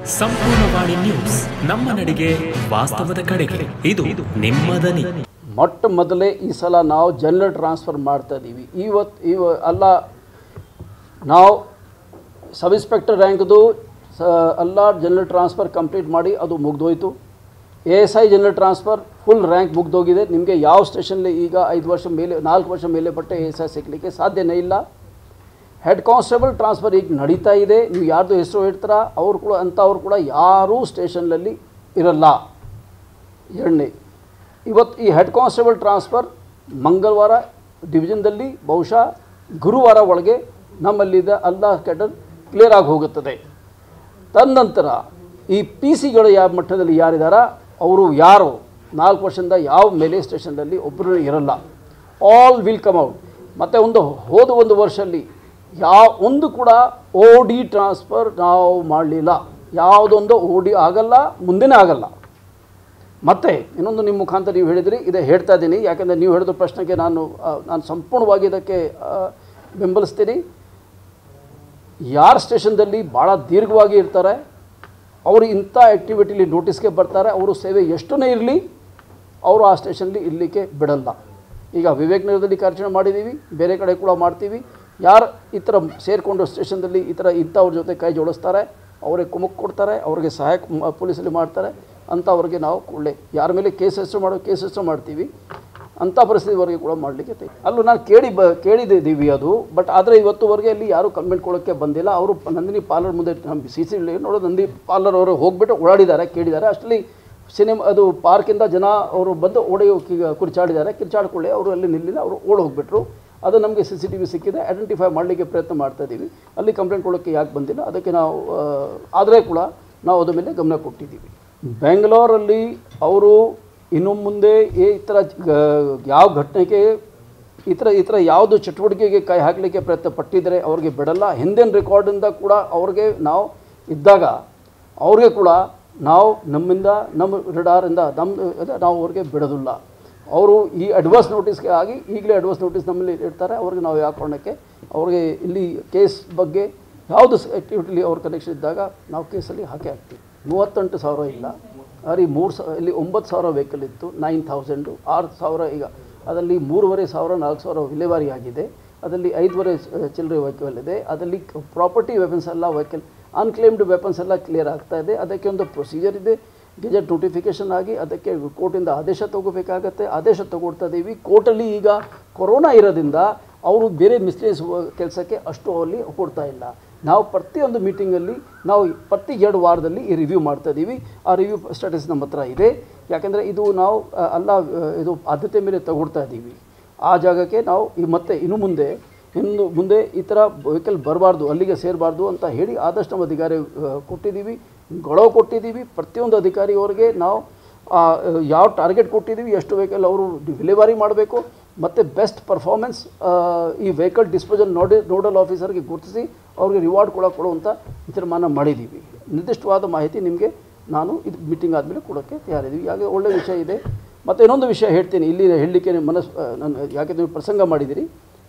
Sampoorna Vani news ನಮ್ಮ ನಡಿಗೆ ವಾಸ್ತವದ ಕಡೆಗೆ ಇದು ನಿಮ್ಮ ದನಿ ಮೊಟ್ಟ ಮೊದಲೇ ಈ ಸಲ ನಾವು ಜನರಲ್ ಟ್ರಾನ್ಸ್ಫರ್ ಮಾಡ್ತಾ ಇದ್ದೀವಿ ಇವತ್ತು ಇವ ಅಲ್ಲ ನಾವು ಸಬ್ ಇನ್ಸ್ಪೆಕ್ಟರ್ ರ್ಯಾಂಕ್ದು ಸ ಎಲ್ಲ ಜನರಲ್ ಟ್ರಾನ್ಸ್ಫರ್ ಕಂಪ್ಲೀಟ್ ಮಾಡಿ ಅದು ಮುಗ್ದೋಯ್ತು A S I general transfer full rank ಮುಗ್ದೋಗಿದೆ ನಿಮಗೆ ಯಾವ ಸ್ಟೇಷನಲ್ಲಿ ಈಗ ಐದು ವರ್ಷ ಮೇಲೆ ನಾಲ್ಕು ವರ್ಷ ಮೇಲೆ ಬಟ್ಟೆ ಎ ಎಸ್ ಐ ಸಿಗಲಿಕ್ಕೆ ಸಾಧ್ಯನೇ ಇಲ್ಲ ಹೆಡ್ ಕಾನ್ಸ್ಟೇಬಲ್ ಟ್ರಾನ್ಸ್ಫರ್ ಈಗ ನಡೀತಾ ಇದೆ ನೀವು ಯಾರ್ದು ಹೆಸರು ಹೇಳ್ತೀರಾ ಅವ್ರು ಕೂಡ ಅಂಥವ್ರು ಕೂಡ ಯಾರೂ ಸ್ಟೇಷನ್ನಲ್ಲಿ ಇರಲ್ಲ ಎರಡನೇ ಇವತ್ತು ಈ ಹೆಡ್ ಕಾನ್ಸ್ಟೇಬಲ್ ಟ್ರಾನ್ಸ್ಫರ್ ಮಂಗಳವಾರ ಡಿವಿಷನ್ದಲ್ಲಿ ಬಹುಶಃ ಗುರುವಾರ ಒಳಗೆ ನಮ್ಮಲ್ಲಿದ್ದ ಎಲ್ಲ ಕೆಡರ್ ಕ್ಲಿಯರ್ ಆಗಿ ಹೋಗುತ್ತದೆ ತದನಂತರ ಈ ಪಿ ಸಿಗಳು ಯಾವ ಮಟ್ಟದಲ್ಲಿ ಯಾರಿದಾರ ಅವರು ಯಾರು ನಾಲ್ಕು ವರ್ಷದಿಂದ ಯಾವ ಮೇಲೆ ಸ್ಟೇಷನ್ನಲ್ಲಿ ಒಬ್ಬರು ಇರಲ್ಲ ಆಲ್ ವಿಲ್ ಕಮ್ ಔಟ್ ಮತ್ತು ಒಂದು ಹೋದ ಒಂದು ವರ್ಷದಲ್ಲಿ ಯಾವ ಒಂದು ಕೂಡ ಓ ಡಿ ಟ್ರಾನ್ಸ್ಫರ್ ನಾವು ಮಾಡಲಿಲ್ಲ ಯಾವುದೊಂದು ಓ ಡಿ ಆಗಲ್ಲ ಮುಂದೆನೇ ಆಗಲ್ಲ ಮತ್ತೆ ಇನ್ನೊಂದು ನಿಮ್ಮ ಮುಖಾಂತರ ನೀವು ಹೇಳಿದ್ರಿ ಇದೇ ಹೇಳ್ತಾ ಇದ್ದೀನಿ ಯಾಕೆಂದರೆ ನೀವು ಹೇಳಿದ ಪ್ರಶ್ನೆಗೆ ನಾನು ಆ, ನಾನು ಸಂಪೂರ್ಣವಾಗಿ ಇದಕ್ಕೆ ಆ, ಬೆಂಬಲಿಸ್ತೀನಿ ಯಾರ ಸ್ಟೇಷನ್ದಲ್ಲಿ ಭಾಳ ದೀರ್ಘವಾಗಿ ಇರ್ತಾರೆ ಅವರು ಇಂಥ ಆ್ಯಕ್ಟಿವಿಟಿಲಿ ನೋಟಿಸ್ಗೆ ಬರ್ತಾರೆ ಅವರು ಸೇವೆ ಎಷ್ಟೇ ಇರಲಿ ಅವರು ಆ ಸ್ಟೇಷನ್ಲಿ ಇರಲಿಕ್ಕೆ ಬಿಡಲ್ಲ ಈಗ ವಿವೇಕ್ ನಗರದಲ್ಲಿ ಕಾರ್ಯಾಚರಣೆ ಮಾಡಿದ್ದೀವಿ ಬೇರೆ ಕಡೆ ಕೂಡ ಮಾಡ್ತೀವಿ ಯಾರು ಈ ಥರ ಸೇರಿಕೊಂಡು ಸ್ಟೇಷನ್ದಲ್ಲಿ ಈ ಥರ ಇಂಥವ್ರ ಜೊತೆ ಕೈ ಜೋಡಿಸ್ತಾರೆ ಅವರಿಗೆ ಕುಮಕ್ ಕೊಡ್ತಾರೆ ಅವರಿಗೆ ಸಹಾಯ ಮ- ಪೊಲೀಸಲ್ಲಿ ಮಾಡ್ತಾರೆ ಅಂಥವ್ರಿಗೆ ನಾವು ಕೂಡಲೇ ಯಾರ ಮೇಲೆ ಕೇಸ್ ರಿಜಿಸ್ಟರ್ ಮಾಡೋ ಕೇಸ್ ರಿಜಿಸ್ಟರ್ ಮಾಡ್ತೀವಿ ಅಂಥ ಪರಿಸ್ಥಿತಿವರೆಗೆ ಕೂಡ ಮಾಡಲಿಕ್ಕೆ ತೈ ಅಲ್ಲೂ ನಾನು ಕೇಳಿ ಬ ಕೇಳಿದ್ದೀವಿ ಅದು ಬಟ್ ಆದರೆ ಇವತ್ತುವರೆಗೆ ಅಲ್ಲಿ ಯಾರೂ ಕಂಪ್ಲೇಂಟ್ ಕೊಡೋಕ್ಕೆ ಬಂದಿಲ್ಲ ಅವರು ನಂದಿನಿ ಪಾರ್ಲರ್ ಮುಂದೆ ನಮ್ಮ ಸಿ ಸಿ ನೋಡೋ ನಂದಿ ಪಾರ್ಲರ್ ಅವರು ಹೋಗ್ಬಿಟ್ಟು ಓಡಾಡಿದ್ದಾರೆ ಕೇಳಿದ್ದಾರೆ ಅಷ್ಟರಲ್ಲಿ ಸಿನಿಮಾ ಅದು ಪಾರ್ಕಿಂದ ಜನ ಅವರು ಬಂದು ಓಡಿ ಕುರ್ಚಾಡಿದ್ದಾರೆ ಕಿರ್ಚಾಡ್ಕೊಳ್ಳಿ ಅವರು ಅಲ್ಲಿ ನಿಲ್ಲಿಲ್ಲ ಅವರು ಓಡಿ ಹೋಗ್ಬಿಟ್ರು ಅದು ನಮಗೆ ಸಿ ಸಿ ಟಿ ವಿ ಸಿಕ್ಕಿದೆ ಐಡೆಂಟಿಫೈ ಮಾಡಲಿಕ್ಕೆ ಪ್ರಯತ್ನ ಮಾಡ್ತಾ ಇದ್ದೀವಿ ಅಲ್ಲಿ ಕಂಪ್ಲೇಂಟ್ ಕೊಡೋಕ್ಕೆ ಯಾಕೆ ಬಂದಿಲ್ಲ ಅದಕ್ಕೆ ನಾವು ಆದರೆ ಕೂಡ ನಾವು ಅದ್ರ ಮೇಲೆ ಗಮನ ಕೊಟ್ಟಿದ್ದೀವಿ ಬೆಂಗಳೂರಲ್ಲಿ ಅವರು ಇನ್ನು ಮುಂದೆ ಈ ಥರ ಗ- ಯಾವ ಘಟನೆಗೆ ಈ ಥರ ಈ ಥರ ಯಾವುದು ಚಟುವಟಿಕೆಗೆ ಕೈ ಹಾಕಲಿಕ್ಕೆ ಪ್ರಯತ್ನ ಪಟ್ಟಿದ್ದಾರೆ ಅವ್ರಿಗೆ ಬಿಡಲ್ಲ ಹಿಂದಿನ ರೆಕಾರ್ಡಿಂದ ಕೂಡ ಅವ್ರಿಗೆ ನಾವು ಇದ್ದಾಗ ಅವ್ರಿಗೆ ಕೂಡ ನಾವು ನಮ್ಮಿಂದ ನಮ್ಮ ರಿಡಾರಿಂದ ನಮ್ಮ ಅದೇ ನಾವು ಅವ್ರಿಗೆ ಬಿಡೋದಿಲ್ಲ ಅವರು ಈ ಅಡ್ವಾನ್ಸ್ ನೋಟಿಸ್ಗೆ ಆಗಿ ಈಗಲೇ ಅಡ್ವಾನ್ಸ್ ನೋಟಿಸ್ ನಮ್ಮಲ್ಲಿ ಇಡ್ತಾರೆ ಅವ್ರಿಗೆ ನಾವು ಯಾವ ಕಾರಣಕ್ಕೆ ಅವ್ರಿಗೆ ಇಲ್ಲಿ ಕೇಸ್ ಬಗ್ಗೆ ಯಾವುದು ಆ್ಯಕ್ಟಿವಿಟಿಲಿ ಅವ್ರ ಕನೆಕ್ಷನ್ ಇದ್ದಾಗ ನಾವು ಕೇಸಲ್ಲಿ ಹಾಕೇ ಹಾಕ್ತೀವಿ ಮೂವತ್ತೆಂಟು ಸಾವಿರ ಇಲ್ಲ ಅಲ್ಲಿ ಮೂರು ಸಾವಿರ ಇಲ್ಲಿ ಒಂಬತ್ತು ಸಾವಿರ ವೆಹಿಕಲ್ ಇತ್ತು ನೈನ್ ಥೌಸಂಡು ಆರು ಸಾವಿರ ಈಗ ಅದರಲ್ಲಿ ಮೂರುವರೆ ಸಾವಿರ ನಾಲ್ಕು ಸಾವಿರ ವಿಲೇವಾರಿ ಆಗಿದೆ ಅದರಲ್ಲಿ ಐದುವರೆ ಸ- ಚಿಲ್ಲರೆ ವೆಹಿಕಲ್ ಇದೆ ಅದರಲ್ಲಿ ಪ್ರಾಪರ್ಟಿ ವೆಪನ್ಸ್ ಎಲ್ಲ ವೆಹಿಕಲ್ ಅನ್ಕ್ಲೇಮ್ಡ್ ವೆಪನ್ಸ್ ಎಲ್ಲ ಕ್ಲಿಯರ್ ಆಗ್ತಾ ಇದೆ ಅದಕ್ಕೆ ಒಂದು ಪ್ರೊಸೀಜರ್ ಇದೆ ಗೆಜೆಟ್ ನೋಟಿಫಿಕೇಷನ್ ಆಗಿ ಅದಕ್ಕೆ ಕೋರ್ಟಿಂದ ಆದೇಶ ತಗೋಬೇಕಾಗತ್ತೆ ಆದೇಶ ತಗೊಳ್ತಾ ಇದ್ದೀವಿ ಕೋರ್ಟಲ್ಲಿ ಈಗ ಕೊರೋನಾ ಇರೋದ್ರಿಂದ ಅವರು ಬೇರೆ ಮಿಸ್ಟೇಕ್ಸ್ ಕೆಲಸಕ್ಕೆ ಅಷ್ಟು ಅಲ್ಲಿ ಕೊಡ್ತಾ ಇಲ್ಲ ನಾವು ಪ್ರತಿಯೊಂದು ಮೀಟಿಂಗಲ್ಲಿ ನಾವು ಪ್ರತಿ ಎರಡು ವಾರದಲ್ಲಿ ಈ ರಿವ್ಯೂ ಮಾಡ್ತಾ ಇದ್ದೀವಿ ಆ ರಿವ್ಯೂ ಸ್ಟೇಟಸ್ ನಮ್ಮ ಹತ್ರ ಇದೆ ಯಾಕೆಂದರೆ ಇದು ನಾವು ಆ, ಎಲ್ಲ ಆ, ಇದು ಆದ್ಯತೆ ಮೇಲೆ ತಗೊಳ್ತಾ ಇದ್ದೀವಿ ಆ ಜಾಗಕ್ಕೆ ನಾವು ಈ ಮತ್ತೆ ಇನ್ನು ಮುಂದೆ ಇನ್ನು ಮುಂದೆ ಈ ಥರ ವೆಹಿಕಲ್ ಬರಬಾರ್ದು ಅಲ್ಲಿಗೆ ಸೇರಬಾರ್ದು ಅಂತ ಹೇಳಿ ಆದಷ್ಟು ನಮ್ಮ ಅಧಿಕಾರಿ ಆ, ಕೊಟ್ಟಿದ್ದೀವಿ ಗೊಳವು ಕೊಟ್ಟಿದ್ದೀವಿ ಪ್ರತಿಯೊಂದು ಅಧಿಕಾರಿಯವರಿಗೆ ನಾವು ಆ, ಯಾವ ಟಾರ್ಗೆಟ್ ಕೊಟ್ಟಿದ್ದೀವಿ ಎಷ್ಟು ವೆಹಿಕಲ್ ಅವರು ವಿಲೇವಾರಿ ಮಾಡಬೇಕು ಮತ್ತು ಬೆಸ್ಟ್ ಪರ್ಫಾರ್ಮೆನ್ಸ್ ಈ ವೆಹಿಕಲ್ ಡಿಸ್ಪೋಸಲ್ ನೋಡಿ ನೋಡಲ್ ಆಫೀಸರ್ಗೆ ಗುರುತಿಸಿ ಅವ್ರಿಗೆ ರಿವಾರ್ಡ್ ಕೂಡ ಕೊಡುವಂಥ ತೀರ್ಮಾನ ಮಾಡಿದ್ದೀವಿ ನಿರ್ದಿಷ್ಟವಾದ ಮಾಹಿತಿ ನಿಮಗೆ ನಾನು ಇದು ಮೀಟಿಂಗ್ ಆದಮೇಲೆ ಕೊಡೋಕ್ಕೆ ತಯಾರಿದ್ದೀವಿ ಯಾಕೆ ಒಳ್ಳೆಯ ವಿಷಯ ಇದೆ ಮತ್ತು ಇನ್ನೊಂದು ವಿಷಯ ಹೇಳ್ತೀನಿ ಇಲ್ಲಿ ಹೇಳಲಿಕ್ಕೆ ಮನಸ್ಸು ನನ್ನ ಯಾಕೆ ನೀವು ಪ್ರಸಂಗ ಮಾಡಿದ್ದೀರಿ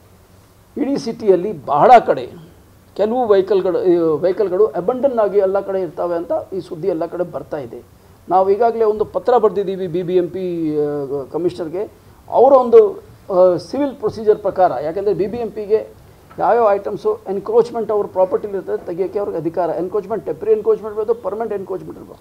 ಇಡೀ ಸಿಟಿಯಲ್ಲಿ ಬಹಳ ಕಡೆ ಕೆಲವು ವೆಹಿಕಲ್ಗಳು ವೆಹಿಕಲ್ಗಳು ಅಬಂಡನ್ ಆಗಿ ಎಲ್ಲ ಕಡೆ ಇರ್ತವೆ ಅಂತ ಈ ಸುದ್ದಿ ಎಲ್ಲ ಕಡೆ ಬರ್ತಾ ಇದೆ ನಾವು ಈಗಾಗಲೇ ಒಂದು ಪತ್ರ ಬರೆದಿದ್ದೀವಿ ಬಿ ಬಿ ಎಂ ಪಿ ಕಮಿಷನರ್ಗೆ ಅವರ ಒಂದು ಸಿವಿಲ್ ಪ್ರೊಸೀಜರ್ ಪ್ರಕಾರ ಯಾಕೆಂದರೆ ಬಿ ಬಿ ಎಂ ಪಿಗೆ ಯಾವ್ಯಾವ ಐಟಮ್ಸು ಎನ್ಕ್ರೋಚ್ಮೆಂಟ್ ಅವ್ರ ಪ್ರಾಪರ್ಟಿಲಿ ಇರ್ತದೆ ತೆಗಿಯೋಕ್ಕೆ ಅವ್ರಿಗೆ ಅಧಿಕಾರ ಎನ್ಕ್ರೋಚ್ಮೆಂಟ್ ಟೆಪ್ರಿ ಎನ್ಕ್ರೋಚ್ಮೆಂಟ್ ಇರ್ಬೋದು ಪರ್ಮನೆಂಟ್ ಎನ್ಕ್ರೋಚ್ಮೆಂಟ್ ಇರ್ಬೋದು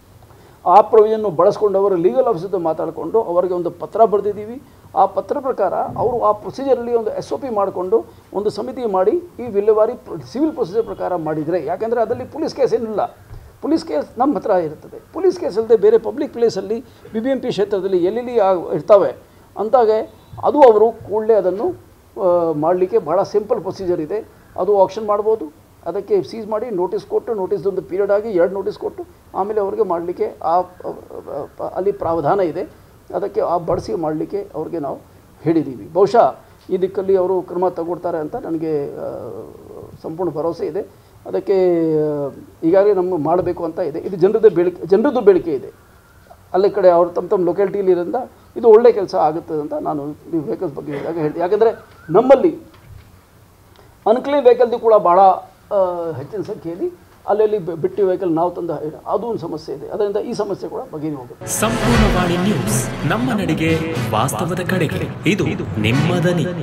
ಆ ಪ್ರೊವಿಷನ್ನು ಬಳಸ್ಕೊಂಡು ಅವರು ಲೀಗಲ್ ಆಫೀಸರ್ ಮಾತಾಡಿಕೊಂಡು ಅವರಿಗೆ ಒಂದು ಪತ್ರ ಬರೆದಿದ್ದೀವಿ ಆ ಪತ್ರ ಪ್ರಕಾರ ಅವರು ಆ ಪ್ರೊಸೀಜರಲ್ಲಿ ಒಂದು ಎಸ್ ಒ ಪಿ ಮಾಡಿಕೊಂಡು ಒಂದು ಸಮಿತಿ ಮಾಡಿ ಈ ವಿಲೇವಾರಿ ಸಿವಿಲ್ ಪ್ರೊಸೀಜರ್ ಪ್ರಕಾರ ಮಾಡಿದರೆ ಯಾಕೆಂದರೆ ಅದರಲ್ಲಿ ಪೊಲೀಸ್ ಕೇಸ್ ಏನಿಲ್ಲ ಪೊಲೀಸ್ ಕೇಸ್ ನಮ್ಮ ಹತ್ರ ಇರ್ತದೆ ಪೊಲೀಸ್ ಕೇಸ್ ಅಲ್ಲದೆ ಬೇರೆ ಪಬ್ಲಿಕ್ ಪ್ಲೇಸಲ್ಲಿ ಬಿ ಬಿ ಎಂ ಪಿ ಕ್ಷೇತ್ರದಲ್ಲಿ ಎಲ್ಲೆಲ್ಲಿ ಆ- ಇರ್ತವೆ ಅಂತಾಗೆ ಅದು ಅವರು ಕೂಡಲೇ ಅದನ್ನು ಮಾಡಲಿಕ್ಕೆ ಭಾಳ ಸಿಂಪಲ್ ಪ್ರೊಸೀಜರ್ ಇದೆ ಅದು ಆಕ್ಷನ್ ಮಾಡ್ಬೋದು ಅದಕ್ಕೆ ಸೀಸ್ ಮಾಡಿ ನೋಟಿಸ್ ಕೊಟ್ಟು ನೋಟಿಸ್ದೊಂದು ಪೀರಿಯಡ್ ಆಗಿ ಎರಡು ನೋಟಿಸ್ ಕೊಟ್ಟು ಆಮೇಲೆ ಅವರಿಗೆ ಮಾಡಲಿಕ್ಕೆ ಆ ಆ, ಆ, ಅಲ್ಲಿ ಪ್ರಾವಧಾನ ಇದೆ ಅದಕ್ಕೆ ಆ ಬಡಿಸಿ ಮಾಡಲಿಕ್ಕೆ ಅವ್ರಿಗೆ ನಾವು ಹೇಳಿದ್ದೀವಿ ಬಹುಶಃ ಈ ದಿಕ್ಕಲ್ಲಿ ಅವರು ಕ್ರಮ ತಗೊಳ್ತಾರೆ ಅಂತ ನನಗೆ ಆ, ಸಂಪೂರ್ಣ ಭರವಸೆ ಇದೆ ಅದಕ್ಕೆ ಆ, ಈಗಾಗಲೇ ನಮ್ಮ ಮಾಡಬೇಕು ಅಂತ ಇದೆ ಇದು ಜನರದ್ದು ಬೇಡಿಕೆ ಜನರದ್ದು ಬೇಡಿಕೆ ಇದೆ ಅಲ್ಲಿ ಕಡೆ ಅವ್ರು ತಮ್ಮ ತಮ್ಮ ಲೊಕ್ಯಾಲಿಟಿಯಲ್ಲಿ ಇರೋದ್ರಿಂದ ಇದು ಒಳ್ಳೆ ಕೆಲಸ ಆಗುತ್ತದೆ ಅಂತ ನಾನು ನೀವು ವೆಹಿಕಲ್ಸ್ ಬಗ್ಗೆ ಹೇಳಿದಾಗ ಹೇಳ್ತೀನಿ ಯಾಕಂದರೆ ನಮ್ಮಲ್ಲಿ ಅನ್ಕ್ಲೇಮ್ ವೆಹಿಕಲ್ದು ಕೂಡ ಭಾಳ ಆ, ಹೆಚ್ಚಿನ ಸಂಖ್ಯೆಯಲ್ಲಿ ಅಲ್ಲಲ್ಲಿ ಬಿ- ಬಿಟ್ಟಿ ವೆಹಿಕಲ್ ನಾವು ತಂದು ಇಡ- ಅದು ಒಂದು ಸಮಸ್ಯೆ ಇದೆ ಅದರಿಂದ ಈ ಸಮಸ್ಯೆ ಕೂಡ ಬಗೆಹರಿ ಹೋಗುತ್ತೆ ಸಂಪೂರ್ಣವಾಣಿ ನ್ಯೂಸ್ ನಮ್ಮ ನಡಿಗೆ ವಾಸ್ತವದ ಕಡೆಗೆ ಇದು ನಿಮ್ಮ ದನಿ